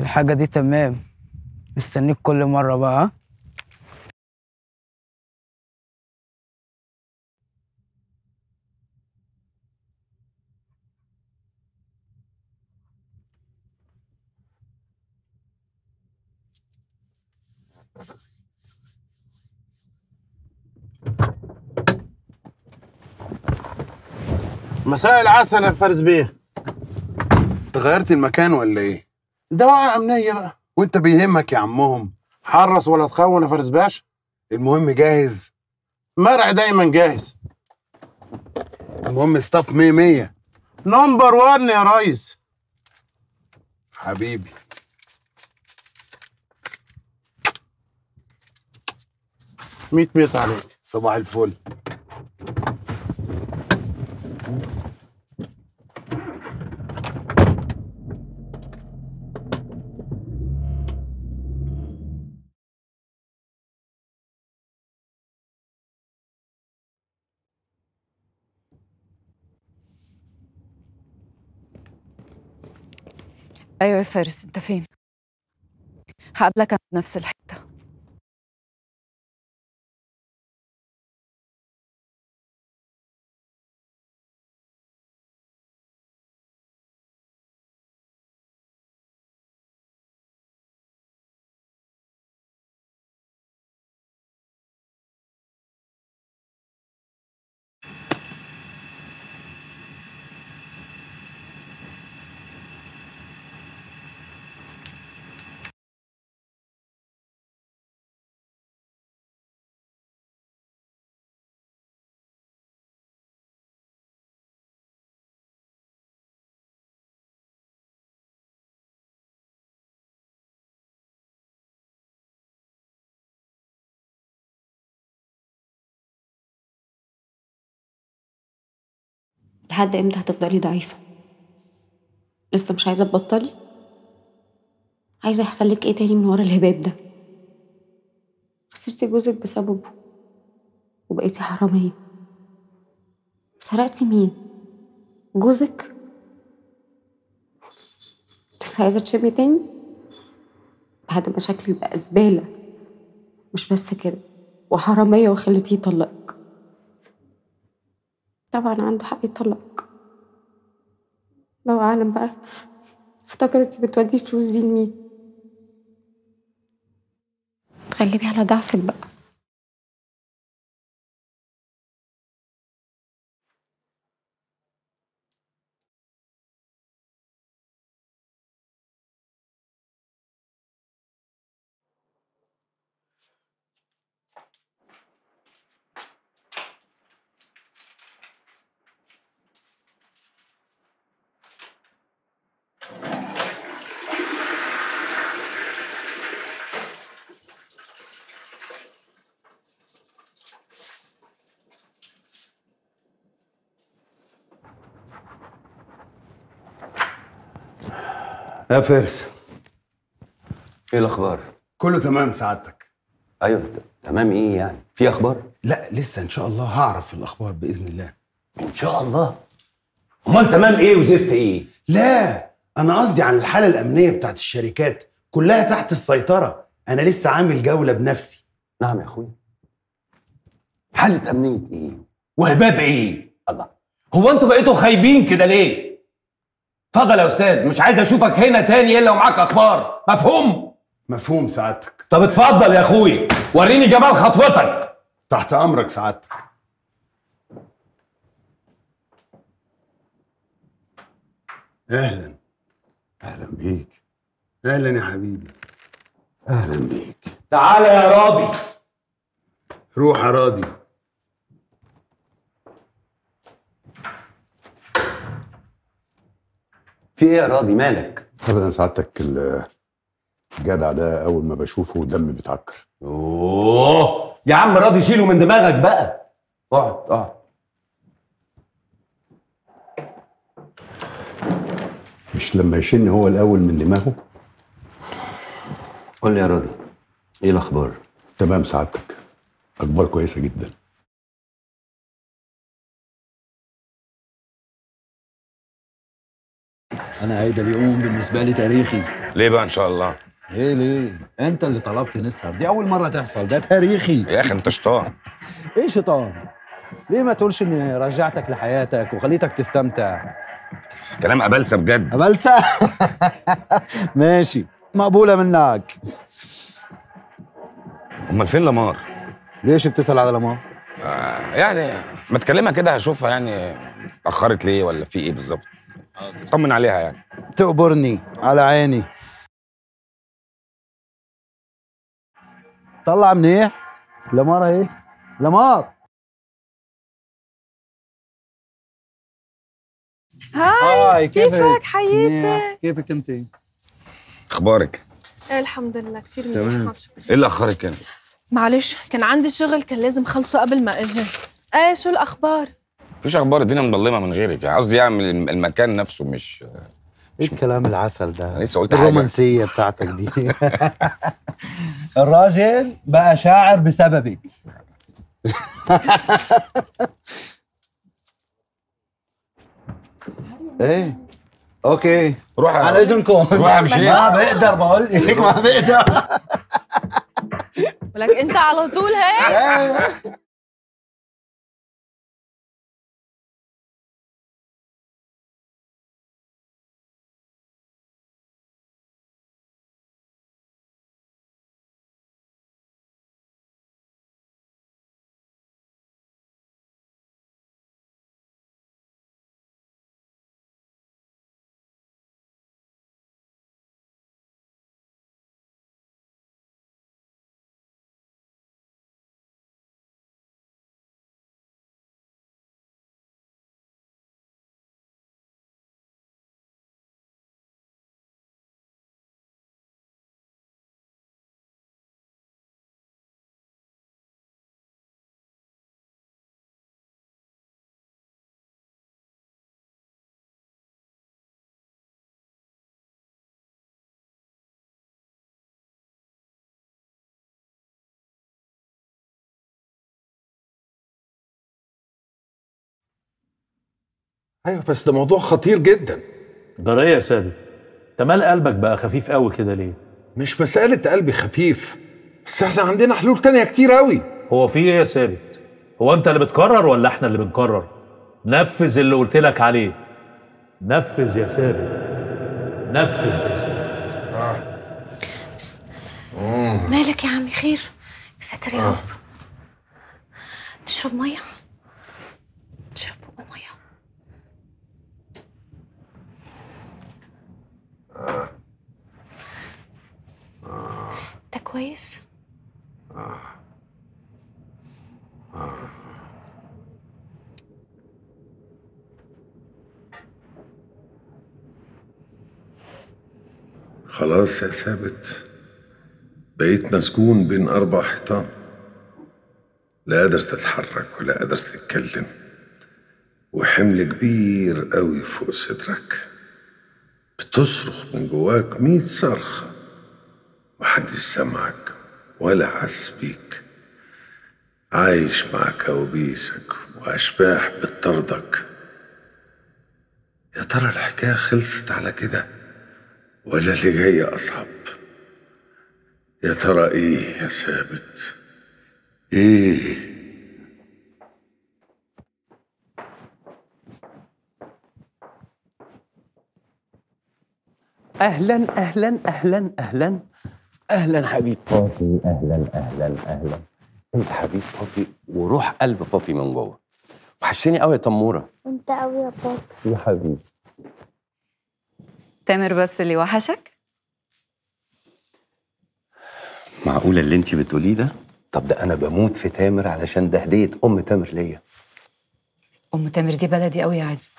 الحاجة دي تمام مستنيك كل مرة بقى ها؟ مساء العسل يا فارس بيه انت غيرت المكان ولا ايه؟ ده وقع امنيه بقى وانت بيهمك يا عمهم حرص ولا تخون يا فارس باشا المهم جاهز مرع دايما جاهز المهم ستاف 100 100 نمبر 1 يا ريس حبيبي ميت بيس عليك صباح الفل ايوه يا فارس انت فين هقابلك عند نفس الحته لحد امتى هتفضلي ضعيفة لسه مش عايزة تبطلي عايزة يحصل لك ايه تاني من ورا الهباب ده خسرتي جوزك بسببه وبقيتي حرامية سرقتي مين جوزك لسه عايزة تشمي تاني بعد ما شكلي بقى زبالة مش بس كده وحرامية وخليتيه يطلقك طبعا عنده حق يطلقك لو عالم بقى افتكرتي بتودي فلوس دي لمين تغلبي على ضعفك بقى يا فارس ايه الاخبار كله تمام سعادتك ايوه ت- تمام ايه يعني في اخبار لا لسه ان شاء الله هعرف الاخبار باذن الله ان شاء الله امال تمام ايه وزفت ايه لا انا قصدي عن الحاله الامنيه بتاعت الشركات كلها تحت السيطره انا لسه عامل جوله بنفسي نعم يا اخويا حالة أمنية إيه؟ وهباب إيه؟ الله هو أنتوا بقيتوا خايبين كده ليه؟ اتفضل يا أستاذ مش عايز أشوفك هنا تاني إلا ومعاك أخبار مفهوم؟ مفهوم سعادتك طب اتفضل يا أخويا وريني جمال خطوتك تحت امرك سعادتك اهلا اهلا بيك اهلا يا حبيبي اهلا بيك تعالى يا راضي روح يا راضي في إيه يا راضي مالك؟ ابدا سعادتك ال- الجدع ده اول ما بشوفه دمي بيتعكر أوه يا عم راضي شيله من دماغك بقى اقعد اقعد مش لما يشن هو الاول من دماغه قول لي يا راضي إيه الأخبار؟ تمام سعادتك اخبار كويسه جدا انا هيدا اليوم بالنسبه لي تاريخي ليه بقى ان شاء الله ليه ليه انت اللي طلبت نسهر دي اول مره تحصل ده تاريخي يا اخي انت شطان ايه شيطان ليه ما تقولش اني رجعتك لحياتك وخليتك تستمتع كلام ابلسه بجد بلسة ماشي مقبولة منك امال فين لمار ليش بتسأل على لمار؟ آه يعني ما تكلمها كده هشوفها يعني اخرت ليه ولا في ايه بالظبط طمن عليها يعني تقبرني على عيني طلع منيح لمار ايه؟ لمار هاي كيفك حياتي منيح. كيفك انت؟ اخبارك الحمد لله كثير تمام. منيح شكرا ايه اللي اخرك كده معلش كان عندي شغل كان لازم خلصه قبل ما اجي ايه شو الاخبار مفيش اخبار الدنيا مظلمه من غيرك يعني قصدي اعمل الم- المكان نفسه مش ايه الكلام العسل ده؟ أنا لسه قلت حاجه الرومانسية بتاعتك دي الراجل بقى شاعر بسببك ايه اوكي روح عن اذنكم روح يا مشير. ما بقدر بقول لك ما بقدر ولك انت على طول هيك ايوه بس ده موضوع خطير جدا جرايه يا ثابت انت مال قلبك بقى خفيف قوي كده ليه مش مسألة قلبي خفيف بس احنا عندنا حلول تانية كتير قوي هو في ايه يا ثابت هو انت اللي بتقرر ولا احنا اللي بنقرر نفذ اللي قلت لك عليه نفذ يا ثابت نفذ يا ثابت مالك يا عمي خير يا ساتر يا رب تشرب ميه تشرب بقى ميه انت كويس خلاص يا ثابت بقيت مسجون بين أربع حيطان لا قادر تتحرك ولا قادر تتكلم وحمل كبير قوي فوق صدرك بتصرخ من جواك ميت صرخة محدش سمعك ولا حس بيك عايش مع كوابيسك وأشباح بتطاردك يا ترى الحكاية خلصت على كده ولا اللي جاي أصعب يا ترى إيه يا ثابت إيه اهلا اهلا اهلا اهلا اهلا حبيب بابي اهلا اهلا اهلا انت حبيب بابي وروح قلب بابي من جوه وحشتني قوي يا تموره انت قوي يا بابا يا حبيبي تامر بس اللي وحشك معقوله اللي انت بتقوليه ده طب ده انا بموت في تامر علشان ده هديه ام تامر ليا ام تامر دي بلدي قوي يا عز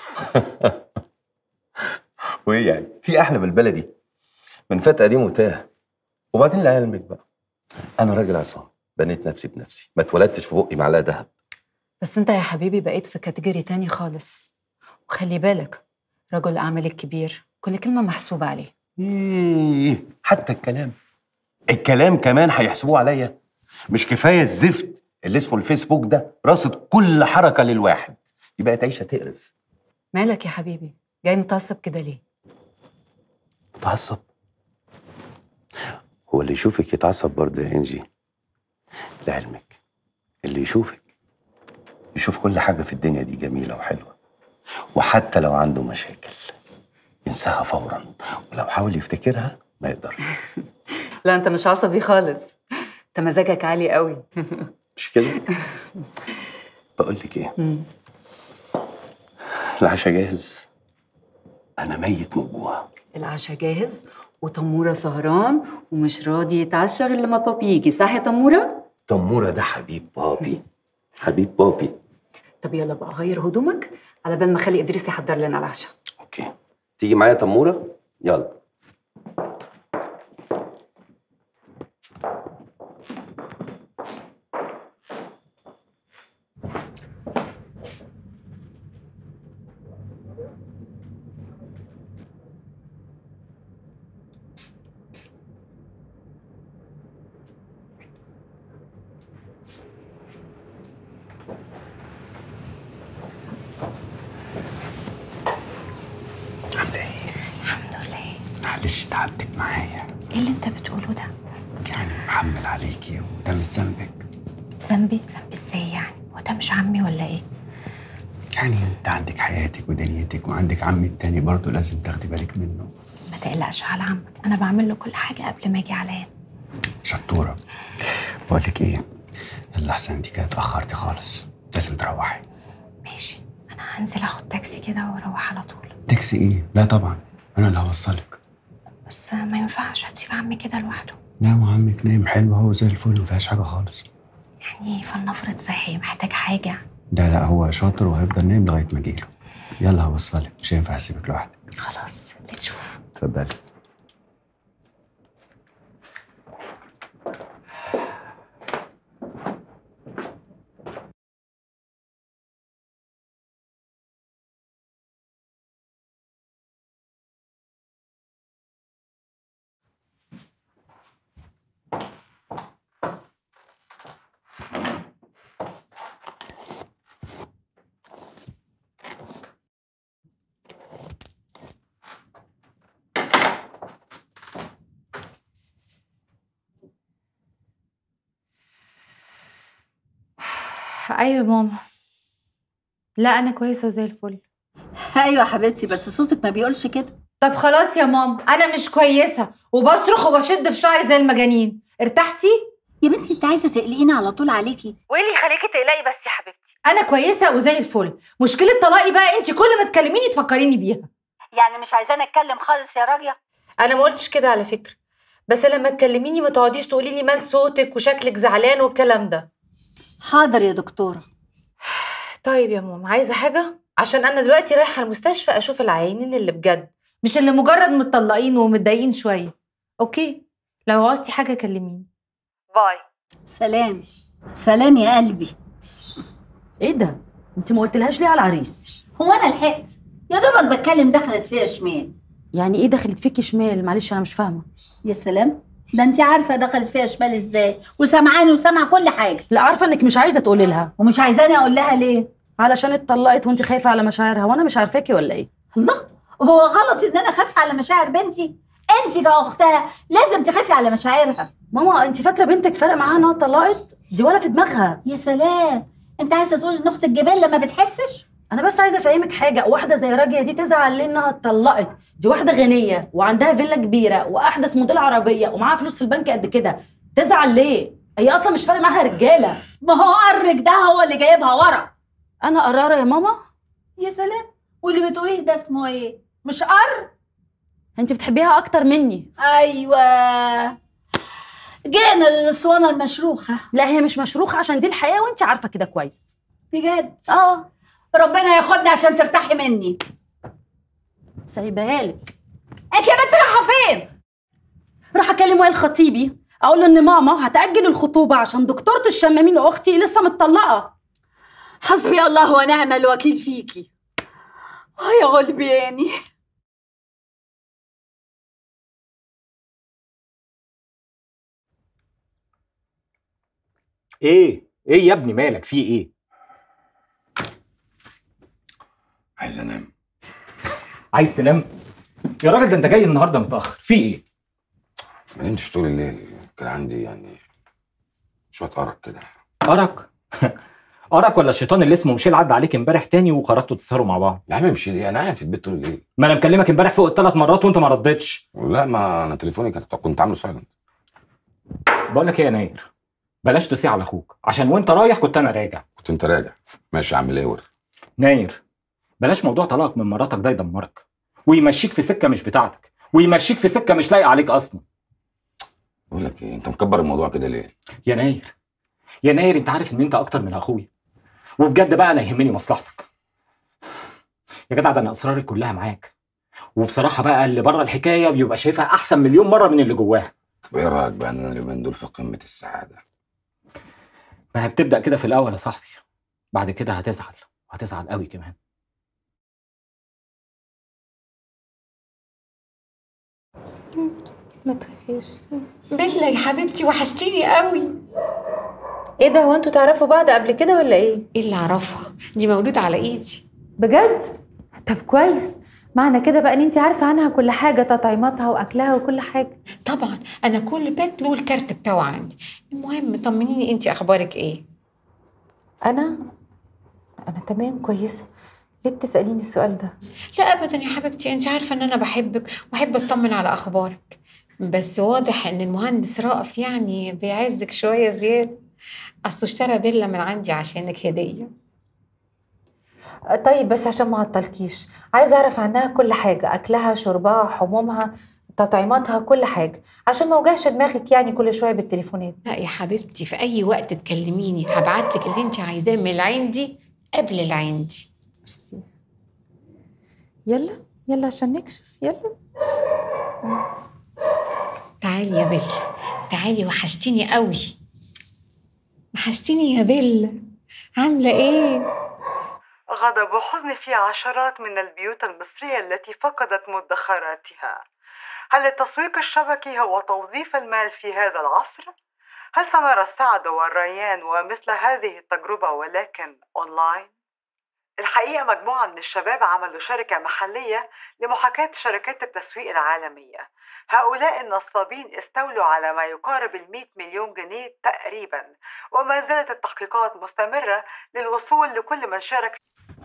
وايه يعني في احلى من البلدي من فتى قديم وتاه وبعدين لعلمك بقى انا راجل عصام بنيت نفسي بنفسي ما اتولدتش في بقي معلقه ذهب بس انت يا حبيبي بقيت في كاتيجوري تاني خالص وخلي بالك رجل الاعمال الكبير كل كلمه محسوبه عليه ايه حتى الكلام الكلام كمان هيحسبوه عليا مش كفايه الزفت اللي اسمه الفيسبوك ده راصد كل حركه للواحد دي بقت عيشه تقرف مالك يا حبيبي جاي متعصب كده ليه متعصب هو اللي يشوفك يتعصب برضه يا انجي لعلمك اللي يشوفك يشوف كل حاجة في الدنيا دي جميلة وحلوة وحتى لو عنده مشاكل ينساها فورا ولو حاول يفتكرها ما يقدرش لا انت مش عصبي خالص انت مزاجك عالي قوي مش كده بقول لك ايه العشاء جاهز انا ميت من الجوع العشاء جاهز وتمورة سهران ومش راضي يتعشى غير لما بابي يجي صح يا تمورة؟ تمورة ده حبيب بابي حبيب بابي طب يلا بقى غير هدومك على بال ما خلي ادريس يحضر لنا العشاء اوكي تيجي معايا تمورة يلا الحمد لله معلش تعبتك معايا ايه اللي انت بتقوله ده يعني محمل عليكي وده مش ذنبك ذنبي ذنبي ازاي يعني هو ده مش عمي ولا ايه يعني انت عندك حياتك ودنيتك وعندك عمي التاني برضه لازم تاخدي بالك منه ما تقلقش على عمك انا بعمل له كل حاجه قبل ما اجي عليا شطورة بقول لك ايه يلا احسن انت كده اتأخرتي خالص لازم تروحي ماشي انا هنزل اخد تاكسي كده واروح على طول تاكسي ايه؟ لا طبعا انا اللي هوصلك بس ما ينفعش هتسيب عمي كده لوحده لا ما عمك نايم حلو اهو زي الفل ما فيهاش حاجة خالص يعني فلنفرض صحي محتاج حاجه ده لا هو شاطر وهيفضل نايم لغاية ما اجيله يلا هوصلك مش هينفع اسيبك لوحدك خلاص اللي تشوف اتفضلي ايوه يا ماما لا انا كويسه وزي الفل ايوه حبيبتي بس صوتك ما بيقولش كده طب خلاص يا ماما انا مش كويسه وبصرخ وبشد في شعري زي المجانين ارتحتي يا بنتي انت عايزه تقلقينا على طول عليكي وايه اللي يخليكي تقلقي بس يا حبيبتي انا كويسه وزي الفل مشكله طلاقي بقى انت كل ما تكلميني تفكريني بيها يعني مش عايزانا اتكلم خالص يا راجيه انا ما قلتش كده على فكره بس لما تكلميني ما تقعديش تقولي لي مال صوتك وشكلك زعلان والكلام ده حاضر يا دكتوره طيب يا ماما عايزه حاجه عشان انا دلوقتي رايحه المستشفى اشوف العيانين اللي بجد مش اللي مجرد متطلقين ومتضايقين شويه اوكي لو عوزتي حاجه كلميني باي سلام سلام يا قلبي ايه ده انت ما قلتلهاش ليه على العريس هو انا لحقت يا دوبك بتكلم دخلت فيها شمال يعني ايه دخلت فيكي شمال معلش انا مش فاهمه يا سلام ده انت عارفه دخلت فيها شمال ازاي وسامعاني وسامعه كل حاجه لا عارفه انك مش عايزه تقولي لها ومش عايزاني اقول لها ليه علشان اتطلقت وانت خايفه على مشاعرها وانا مش عارفاكي ولا ايه الله هو غلط ان انا اخاف على مشاعر بنتي انت كاختها لازم تخافي على مشاعرها ماما انت فاكره بنتك فرق معاها انها اتطلقت دي ولا في دماغها يا سلام انت عايزه تقولي ان اخت الجبال ما بتحسش انا بس عايزه افهمك حاجه واحده زي راجيه دي تزعل ليه انها اتطلقت دي واحده غنيه وعندها فيلا كبيره واحدث موديل عربيه ومعاها فلوس في البنك قد كده تزعل ليه هي اصلا مش فارق معاها رجاله ما هو قرك ده هو اللي جايبها ورا انا قراره يا ماما يا سلام واللي بتقوليه ده اسمه ايه مش قر انت بتحبيها اكتر مني ايوه جينا للاسوانه المشروخه لا هي مش مشروخه عشان دي الحياه وانت عارفه كده كويس بجد اه ربنا ياخدني عشان ترتاحي مني سايباها لك انت يا بنت رايحه فين راح اكلم وائل خطيبي اقول له ان ماما هتاجل الخطوبه عشان دكتوره الشمامين اختي لسه متطلقه حسبي الله ونعم الوكيل فيكي اه يا غلبياني ايه ايه يا ابني مالك في ايه عايز انام عايز تنام يا راجل ده انت جاي النهارده متاخر في ايه ما نمتش طول الليل كان عندي يعني شويه ارق كده ارق ارق ولا الشيطان اللي اسمه مشيل عدى عليك امبارح تاني وقررتوا تسهروا مع بعض يا عم مشيل ايه انا قاعد في البيت طول الليل ما انا مكلمك امبارح فوق الثلاث مرات وانت ما ردتش لا ما انا تليفوني كنت كنت عامله سايلنت بقول لك ايه يا ناير بلاش تسيع على اخوك عشان وانت رايح كنت انا راجع كنت انت راجع ماشي يا عم لاور ناير بلاش موضوع طلاقك من مراتك ده يدمرك ويمشيك في سكه مش بتاعتك ويمشيك في سكه مش لايقه عليك اصلا بقول لك ايه انت مكبر الموضوع كده ليه يا ناير يا ناير انت عارف ان انت اكتر من اخويا وبجد بقى انا يهمني مصلحتك يا جدع ده انا اسراري كلها معاك وبصراحه بقى اللي بره الحكايه بيبقى شايفها احسن مليون مره من اللي جواها طب ايه رايك بقى ان انا اليومين دول في قمه السعاده ما هي بتبدا كده في الاول يا صاحبي بعد كده هتزعل وهتزعل قوي كمان ما تخافيش بيلا يا حبيبتي وحشتيني قوي ايه ده هو انتوا تعرفوا بعض قبل كده ولا ايه ايه اللي اعرفها دي مولودة على ايدي بجد طب كويس معنى كده بقى ان انت عارفه عنها كل حاجه تطعيماتها واكلها وكل حاجه طبعا انا كل بيت له الكارت بتاعه عندي المهم طمنيني انت اخبارك ايه انا انا تمام كويسه ليه بتساليني السؤال ده لا ابدا يا حبيبتي انت عارفه ان انا بحبك واحب اطمن على اخبارك بس واضح ان المهندس رائف يعني بيعزك شويه زياده اصله اشترى فيلا من عندي عشانك هديه آه، طيب بس عشان ما اعطلكيش عايزه اعرف عنها كل حاجه اكلها شربها حمومها تطعيماتها كل حاجه عشان ما اوجعش دماغك يعني كل شويه بالتليفونات لا يا حبيبتي في اي وقت تكلميني هبعتلك اللي انت عايزاه من العين دي قبل العين دي ميرسي يلا يلا عشان نكشف يلا تعالي يا بيلا تعالي وحشتيني قوي وحشتيني يا بيلا عامله ايه غضب وحزن في عشرات من البيوت المصرية التي فقدت مدخراتها هل التسويق الشبكي هو توظيف المال في هذا العصر؟ هل سنرى السعد والريان ومثل هذه التجربة ولكن أونلاين؟ الحقيقة مجموعة من الشباب عملوا شركة محلية لمحاكاة شركات التسويق العالمية هؤلاء النصابين استولوا على ما يقارب المئة مليون جنيه تقريبا وما زالت التحقيقات مستمرة للوصول لكل من شارك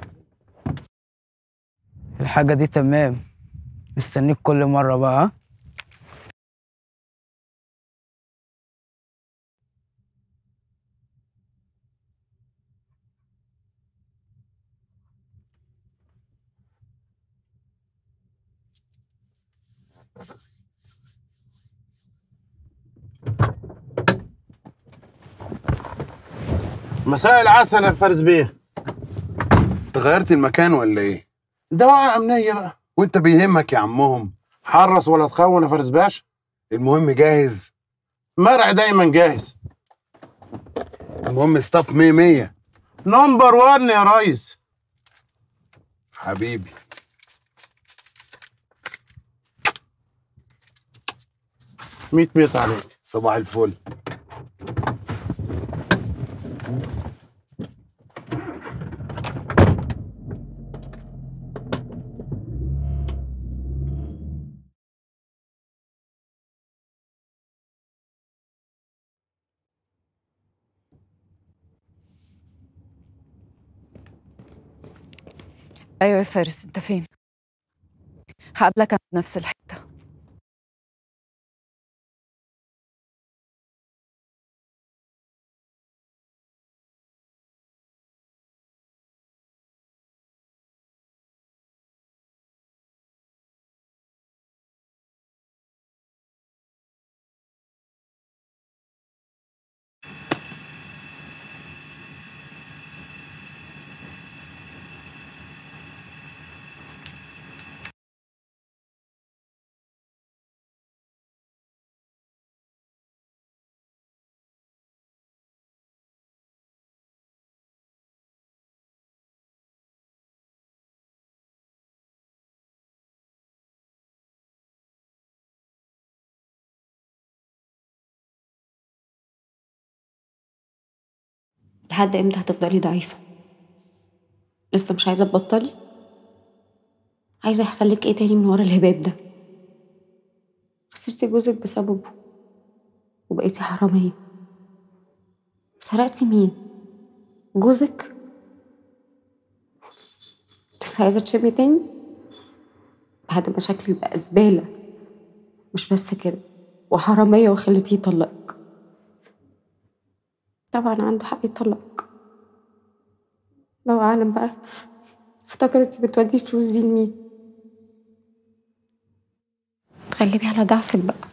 الحاجة دي تمام مستنيك كل مرة بقى ها؟ مساء العسل يا فارس بيه انت غيرت المكان ولا ايه؟ ده وقع امنيه بقى وانت بيهمك يا عمهم حرص ولا تخون يا فارس باشا المهم جاهز مرعي دايما جاهز المهم ستاف 100 100 نمبر 1 يا ريس حبيبي ميت بيس عليك صباح الفل ايوه يا فارس انت فين هقابلك عند نفس الحته لحد امتى هتفضلي ضعيفة لسه مش عايزة تبطلي عايزة يحصل لك ايه تاني من ورا الهباب ده خسرتي جوزك بسببه وبقيتي حرامية سرقتي مين؟ جوزك؟ لسه عايزة تشمي تاني؟ بعد ما شكلي بقى زبالة مش بس كده وحرامية وخليتيه يطلقك طبعا عنده حق يطلقك لو أعلم بقى افتكرتي بتودي الفلوس دي لمين تغلبي على ضعفك بقى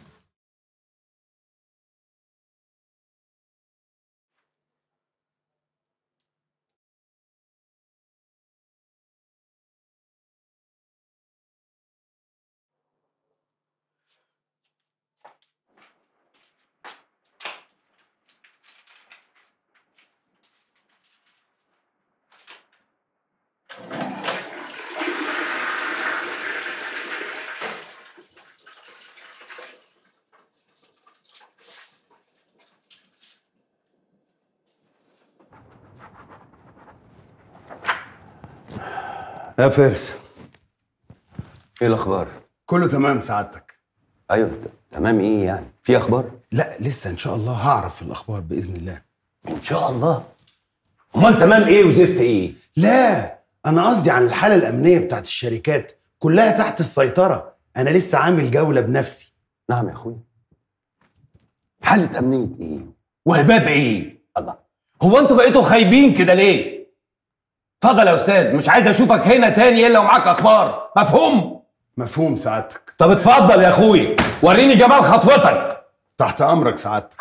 يا فارس ايه الاخبار كله تمام سعادتك ايوه ت- تمام ايه يعني في اخبار لا لسه ان شاء الله هعرف الاخبار باذن الله ان شاء الله امال تمام ايه وزفت ايه لا انا قصدي عن الحاله الامنيه بتاعت الشركات كلها تحت السيطره انا لسه عامل جوله بنفسي نعم يا اخويا حاله امنيه ايه وهباب ايه الله هو انتوا بقيتوا خايبين كده ليه اتفضل يا استاذ مش عايز اشوفك هنا تاني الا ومعاك اخبار مفهوم مفهوم سعادتك طب اتفضل يا اخويا وريني جمال خطوتك تحت امرك سعادتك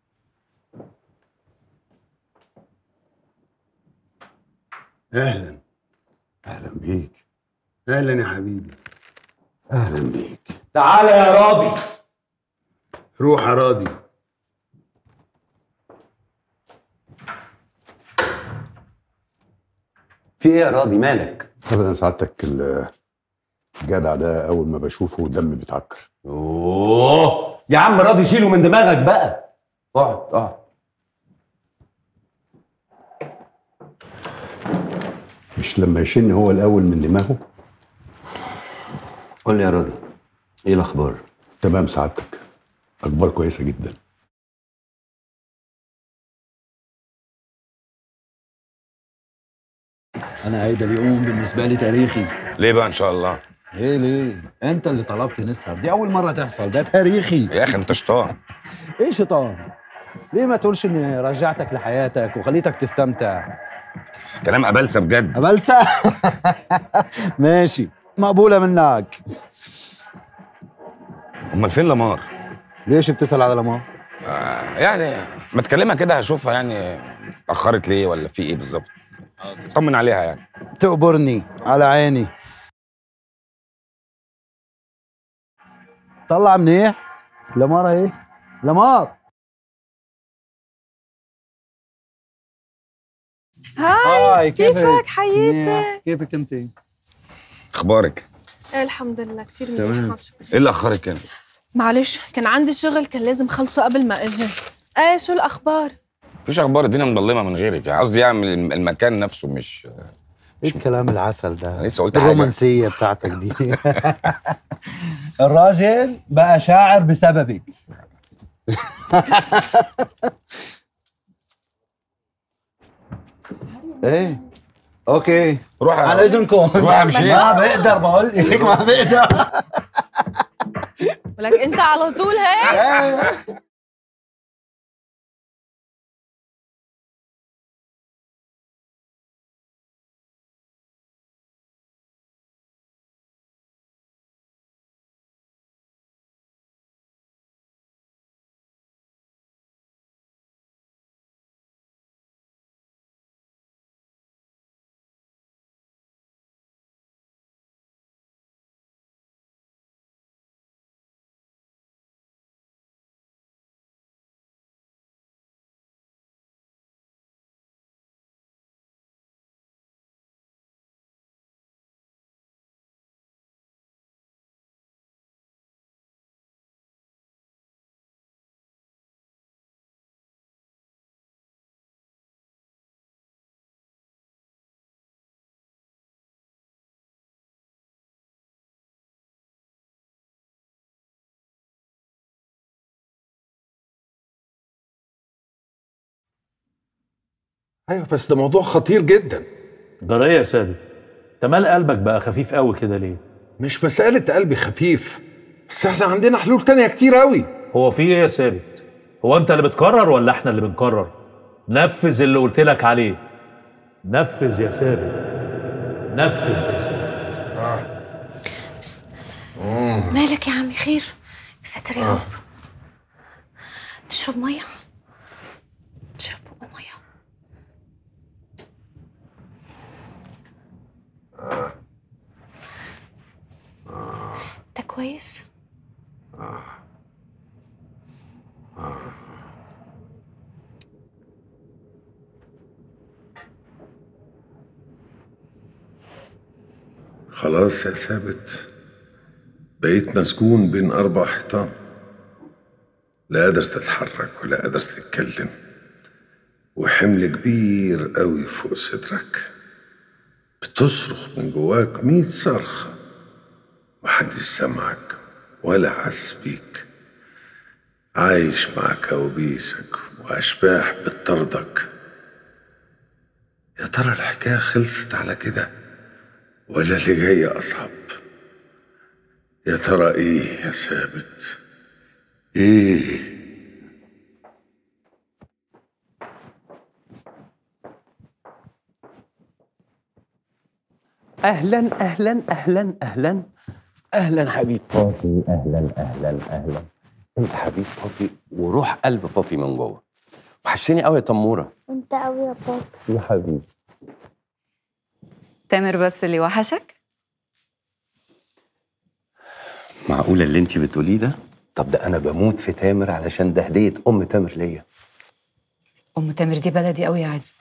اهلا اهلا بيك اهلا يا حبيبي اهلا بيك تعالى يا راضي روح يا راضي في ايه يا راضي مالك ابدا سعادتك ال- الجدع ده اول ما بشوفه دمي بيتعكر اوه يا عم راضي شيله من دماغك بقى اقعد اقعد مش لما يشن هو الاول من دماغه قول لي يا راضي ايه الاخبار تمام سعادتك اخبار كويسه جدا انا عيد اليوم بالنسبه لي تاريخي ليه بقى ان شاء الله ليه ليه انت اللي طلبت نسهر دي اول مره تحصل ده تاريخي يا اخي انت شيطان ايه شيطان ليه ما تقولش اني رجعتك لحياتك وخليتك تستمتع كلام ابلسه بجد أبلسة ماشي مقبولة منك امال فين لمار ليش بتسأل على لمار؟ آه يعني ما تكلمها كده هشوفها يعني اتاخرت ليه ولا في ايه بالظبط طمن عليها يعني تقبرني على عيني طلع منيح لمار ايه؟ لمار هاي كيفك منيح. حياتي كيفك انت؟ اخبارك إيه الحمد لله كتير تمام. منيح شكرا ايه اللي اخرك كده معلش كان عندي شغل كان لازم خلصه قبل ما اجي ايه شو الاخبار مفيش اخبار الدنيا مظلمه من غيرك يعني قصدي يعني الم- المكان نفسه مش ايه الكلام العسل ده؟ لسه قلت حاجه الرومانسية بتاعتك دي الراجل بقى شاعر بسببك ايه اوكي روح يا- على اذنكم روح يا مشير. ما بقدر بقول لك ما بقدر ولك انت على طول هيك ايوه بس ده موضوع خطير جدا جرى ايه يا ثابت انت مال قلبك بقى خفيف قوي كده ليه مش مسألة قلبي خفيف بس احنا عندنا حلول تانية كتير قوي هو في ايه يا ثابت هو انت اللي بتقرر ولا احنا اللي بنقرر نفذ اللي قلت لك عليه نفذ يا ثابت نفذ يا ثابت مالك يا عمي خير يا ساتر يا رب تشرب ميه تشرب بقى ميه انت كويس خلاص يا ثابت بقيت مسجون بين أربع حيطان لا قادر تتحرك ولا قادر تتكلم وحمل كبير قوي فوق صدرك بتصرخ من جواك ميت صرخة محدش سمعك ولا حس بيك عايش مع كوابيسك وأشباح بتطاردك يا ترى الحكاية خلصت على كده ولا اللي جاي أصعب يا ترى إيه يا ثابت إيه اهلا اهلا اهلا اهلا اهلا حبيب بابي اهلا اهلا اهلا انت حبيب بابي وروح قلب بابي من جوه وحشتني قوي يا تموره انت قوي يا بابا يا حبيبي تامر بس اللي وحشك معقوله اللي انت بتقوليه ده طب ده انا بموت في تامر علشان ده هديه ام تامر ليا ام تامر دي بلدي قوي يا عز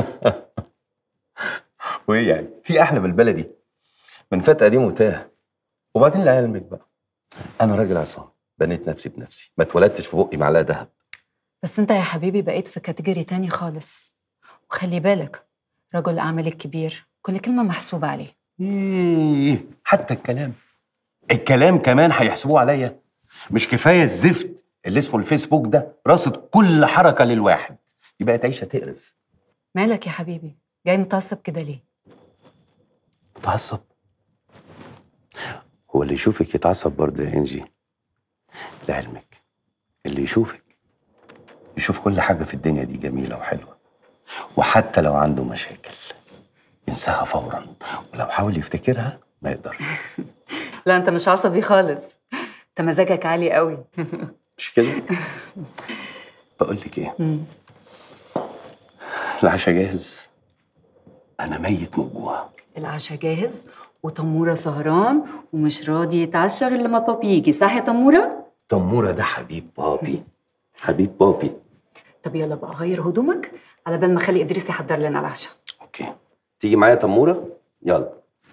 وايه يعني في احلى من البلدي من فتى قديم وتاه وبعدين لعلمك بقى انا راجل عصام بنيت نفسي بنفسي ما اتولدتش في بقي معلقه ذهب بس انت يا حبيبي بقيت في كاتيجوري تاني خالص وخلي بالك رجل الاعمال الكبير كل كلمه محسوبه عليه ايه حتى الكلام الكلام كمان هيحسبوه عليا مش كفايه الزفت اللي اسمه الفيسبوك ده راصد كل حركه للواحد يبقى تعيشه تقرف مالك يا حبيبي جاي متعصب كده ليه متعصب هو اللي يشوفك يتعصب برضه يا انجي لعلمك اللي يشوفك يشوف كل حاجه في الدنيا دي جميله وحلوه وحتى لو عنده مشاكل ينساها فورا ولو حاول يفتكرها ما يقدرش لا انت مش عصبي خالص انت مزاجك عالي قوي مش كده بقول لك ايه العشاء جاهز انا ميت من الجوع العشاء جاهز وتموره سهران ومش راضي يتعشى غير لما بابي يجي صح يا تموره تموره ده حبيب بابي حبيب بابي طب يلا بقى غير هدومك على بال ما اخلي ادريس يحضر لنا العشاء تيجي معايا يا تموره يلا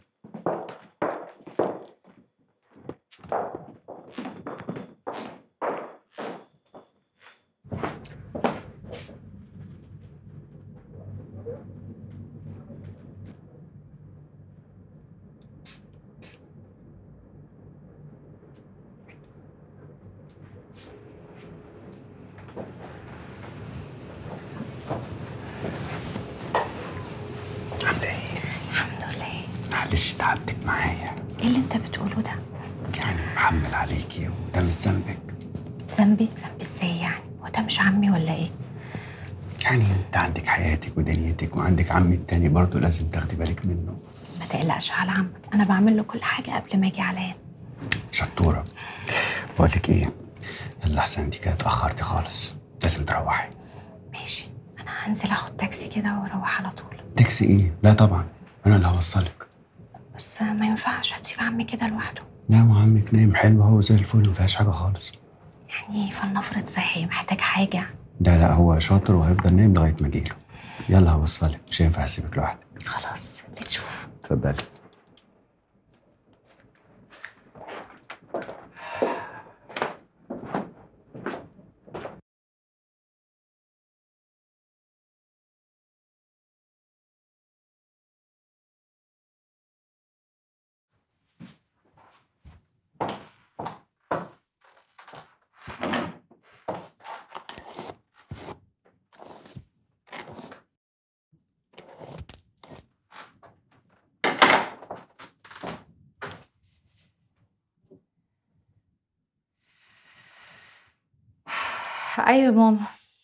الحمد لله معلش تعبتك معايا ايه اللي انت بتقوله ده يعني محمل عليكي وده مش ذنبك ذنبي ذنبي ازاي يعني هو ده مش عمي ولا ايه يعني انت عندك حياتك ودنيتك وعندك عمي التاني برضه لازم تاخدي بالك منه ما تقلقش على عمك انا بعمل له كل حاجه قبل ما اجي عليا شطوره بقول لك ايه يلا احسن دي كده اتاخرتي خالص لازم تروحي ماشي انا هنزل اخد تاكسي كده واروح على طول تاكسي ايه لا طبعا انا اللي هوصلك بس ما ينفعش هتسيب عمي كده لوحده لا ما عمك نايم حلو اهو زي الفل ما فيهاش حاجه خالص يعني فلنفرض صحي محتاج حاجه لا لا هو شاطر وهيفضل نايم لغايه ما اجيله يلا هوصلك مش هينفع اسيبك لوحدك خلاص اللي تشوف اتفضلي ايوه يا ماما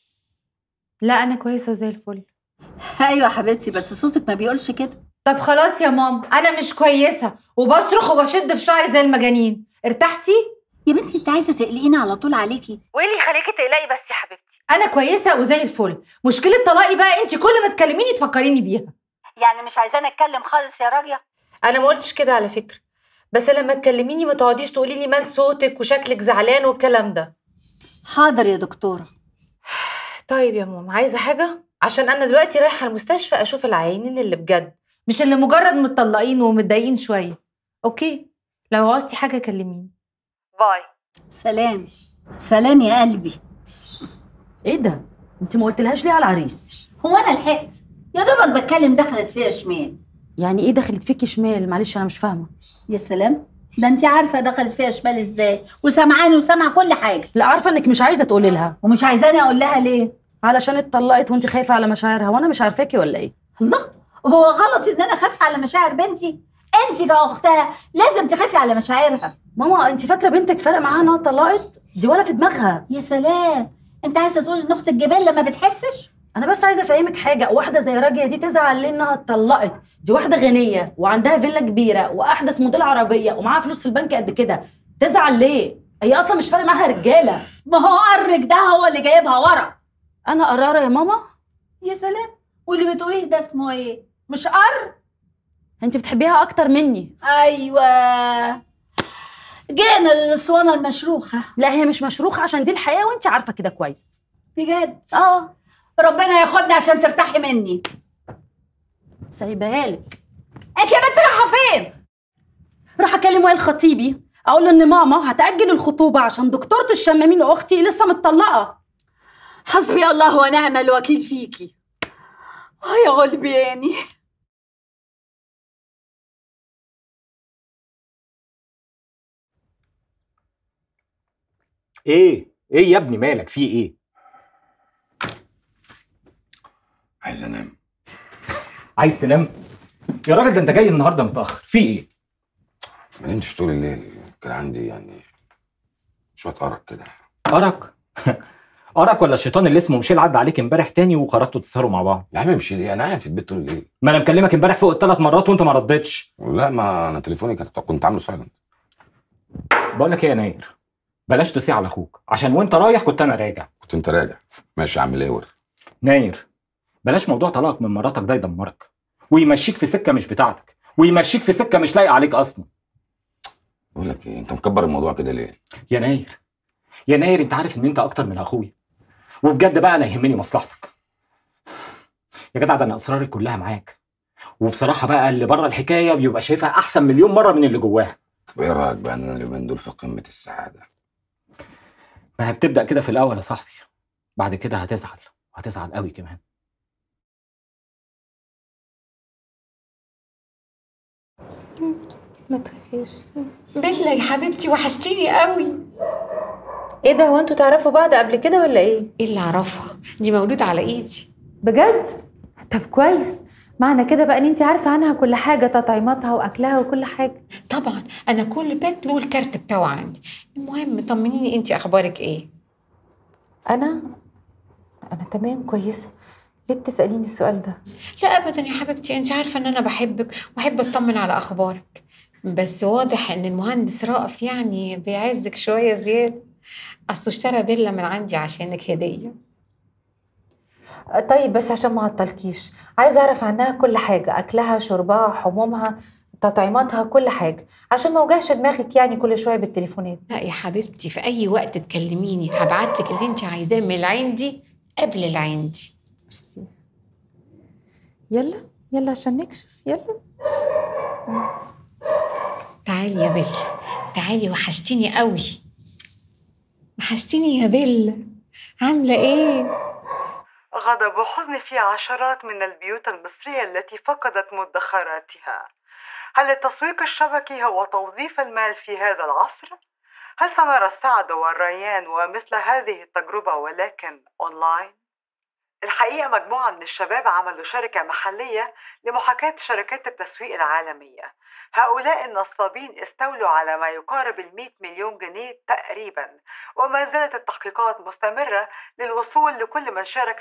لا انا كويسه وزي الفل ايوه يا حبيبتي بس صوتك ما بيقولش كده طب خلاص يا ماما انا مش كويسه وبصرخ وبشد في شعري زي المجانين ارتحتي يا بنتي انت عايزه تقلقيني على طول عليكي وايه اللي يخليكي تقلقي بس يا حبيبتي انا كويسه وزي الفل مشكله طلاقي بقى انت كل ما تكلميني تفكريني بيها يعني مش عايزاني اتكلم خالص يا راجيه انا ما قلتش كده على فكره بس لما تكلميني ما تقعديش تقولي لي مال صوتك وشكلك زعلان والكلام ده حاضر يا دكتوره طيب يا ماما عايزه حاجه عشان انا دلوقتي رايحه المستشفى اشوف العيانين اللي بجد مش اللي مجرد متطلقين ومتضايقين شويه اوكي لو عوزتي حاجه كلميني باي سلام سلام يا قلبي ايه ده انت ما قلتلهاش ليه على العريس هو انا لحقت يا دوبك بتكلم دخلت فيها شمال يعني ايه دخلت فيكي شمال معلش انا مش فاهمه يا سلام ده انت عارفه دخلت فيها شمال ازاي وسامعاني وسامعه كل حاجه لا عارفه انك مش عايزه تقولي لها ومش عايزاني اقول لها ليه علشان اتطلقت وانت خايفه على مشاعرها وانا مش عارفاكي ولا ايه الله هو غلط ان انا خايفه على مشاعر بنتي انت كاختها لازم تخافي على مشاعرها ماما انت فاكره بنتك فرق معاها انها اتطلقت دي ولا في دماغها يا سلام انت عايزه تقول ان اخت الجبال لما بتحسش انا بس عايزه افهمك حاجه واحده زي راجيه دي تزعل ليه انها اتطلقت دي واحده غنيه وعندها فيلا كبيره واحدث موديل عربيه ومعاها فلوس في البنك قد كده تزعل ليه هي اصلا مش فارق معاها رجاله ما هو قرك ده هو اللي جايبها ورا انا قراره يا ماما يا سلام واللي بتقوليه ده اسمه ايه مش قر انت بتحبيها اكتر مني ايوه جينا للاسوانه المشروخه لا هي مش مشروخه عشان دي الحياه وانت عارفه كده كويس بجد اه ربنا ياخدني عشان ترتاحي مني سايبها لك انت يا بنت رايحه فين راح اكلم وائل خطيبي اقول له ان ماما هتاجل الخطوبه عشان دكتوره الشمامين اختي لسه متطلقه حسبي الله ونعم الوكيل فيكي اه يا غلبياني ايه ايه يا ابني مالك في ايه عايز انام عايز تنام يا راجل ده انت جاي النهارده متاخر في ايه ما نمتش طول الليل كان عندي يعني شويه ارق كده ارق ارق ولا الشيطان اللي اسمه مشيل عدى عليك امبارح تاني وخرجتوا تسهروا مع بعض يا عم مشيل ايه انا قاعد في البيت طول الليل ما انا مكلمك امبارح فوق الثلاث مرات وانت ما ردتش لا ما انا تليفوني كنت كنت عامله سايلنت بقول لك ايه يا ناير بلاش تسيع على اخوك عشان وانت رايح كنت انا راجع كنت انت راجع ماشي يا عم لاور ناير بلاش موضوع طلاق من مراتك ده يدمرك ويمشيك في سكه مش بتاعتك ويمشيك في سكه مش لايقه عليك اصلا بقول لك ايه انت مكبر الموضوع كده ليه يا ناير يا ناير انت عارف ان انت اكتر من اخويا وبجد بقى انا يهمني مصلحتك يا جدع ده انا اسراري كلها معاك وبصراحه بقى اللي بره الحكايه بيبقى شايفها احسن مليون مره من اللي جواها طب ايه رايك بقى ان انا اليومين دول في قمه السعاده ما هي بتبدا كده في الاول يا صاحبي بعد كده هتزعل وهتزعل قوي كمان ما تخافيش بيلا يا حبيبتي وحشتيني قوي ايه ده هو انتوا تعرفوا بعض قبل كده ولا ايه ايه اللي اعرفها دي مولوده على ايدي بجد طب كويس معنى كده بقى ان انت عارفه عنها كل حاجه تطعيماتها واكلها وكل حاجه طبعا انا كل بيت له الكارت بتاعه عندي المهم طمنيني انت اخبارك ايه انا انا تمام كويسه ليه بتساليني السؤال ده لا ابدا يا حبيبتي انت عارفه ان انا بحبك واحب اطمن على اخبارك بس واضح ان المهندس رائف يعني بيعزك شويه زياده اصله اشترى فيلا من عندي عشانك هديه طيب بس عشان ما عطلكيش عايزه اعرف عنها كل حاجه اكلها شربها حمومها تطعيماتها كل حاجه عشان ما اوجعش دماغك يعني كل شويه بالتليفونات لا يا حبيبتي في اي وقت تكلميني هبعتلك اللي انت عايزاه من العين دي قبل العين دي ميرسي يلا يلا عشان نكشف يلا تعالي يا بيلا تعالي وحشتيني قوي وحشتيني يا بيلا عامله ايه غضب وحزن في عشرات من البيوت المصرية التي فقدت مدخراتها هل التسويق الشبكي هو توظيف المال في هذا العصر؟ هل سنرى السعد والريان ومثل هذه التجربة ولكن أونلاين؟ الحقيقة مجموعة من الشباب عملوا شركة محلية لمحاكاة شركات التسويق العالمية هؤلاء النصابين استولوا على ما يقارب ال 100 مليون جنيه تقريبا وما زالت التحقيقات مستمرة للوصول لكل من شارك